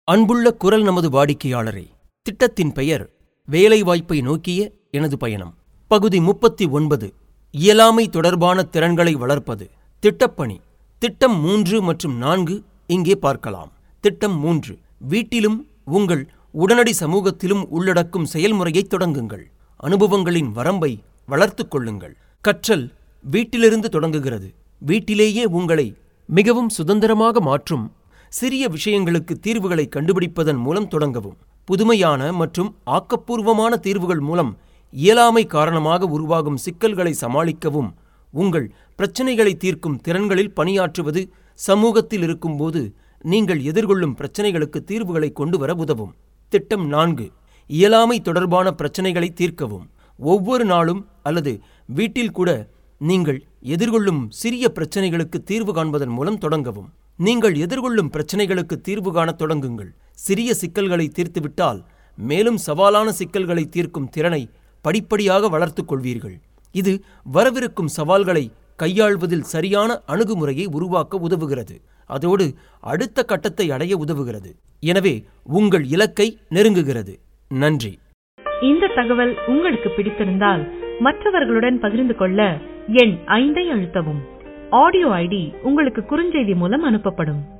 அன்புள்ள குரல் நமது வாடிக்கையாளரே திட்டத்தின் பெயர் வேலைவாய்ப்பை நோக்கிய எனது பயணம் பகுதி முப்பத்தி ஒன்பது இயலாமை தொடர்பான திறன்களை வளர்ப்பது திட்டப்பணி திட்டம் மூன்று மற்றும் நான்கு இங்கே பார்க்கலாம் திட்டம் மூன்று வீட்டிலும் உங்கள் உடனடி சமூகத்திலும் உள்ளடக்கும் செயல்முறையை தொடங்குங்கள் அனுபவங்களின் வரம்பை வளர்த்துக் கொள்ளுங்கள் கற்றல் வீட்டிலிருந்து தொடங்குகிறது வீட்டிலேயே உங்களை மிகவும் சுதந்திரமாக மாற்றும் சிறிய விஷயங்களுக்கு தீர்வுகளை கண்டுபிடிப்பதன் மூலம் தொடங்கவும் புதுமையான மற்றும் ஆக்கப்பூர்வமான தீர்வுகள் மூலம் இயலாமை காரணமாக உருவாகும் சிக்கல்களை சமாளிக்கவும் உங்கள் பிரச்சனைகளை தீர்க்கும் திறன்களில் பணியாற்றுவது சமூகத்தில் இருக்கும்போது நீங்கள் எதிர்கொள்ளும் பிரச்சனைகளுக்கு தீர்வுகளை கொண்டு வர உதவும் திட்டம் நான்கு இயலாமை தொடர்பான பிரச்சனைகளை தீர்க்கவும் ஒவ்வொரு நாளும் அல்லது வீட்டில் கூட நீங்கள் எதிர்கொள்ளும் சிறிய பிரச்சனைகளுக்கு தீர்வு காண்பதன் மூலம் தொடங்கவும் நீங்கள் எதிர்கொள்ளும் பிரச்சனைகளுக்கு தீர்வு காணத் தொடங்குங்கள் சிறிய சிக்கல்களை தீர்த்துவிட்டால் மேலும் சவாலான சிக்கல்களை தீர்க்கும் திறனை படிப்படியாக வளர்த்துக் கொள்வீர்கள் இது வரவிருக்கும் சவால்களை கையாள்வதில் சரியான அணுகுமுறையை உருவாக்க உதவுகிறது அதோடு அடுத்த கட்டத்தை அடைய உதவுகிறது எனவே உங்கள் இலக்கை நெருங்குகிறது நன்றி இந்த தகவல் உங்களுக்கு பிடித்திருந்தால் மற்றவர்களுடன் பகிர்ந்து கொள்ள எண் ஐந்தை அழுத்தவும் ஆடியோ ஐடி உங்களுக்கு குறுஞ்செய்தி மூலம் அனுப்பப்படும்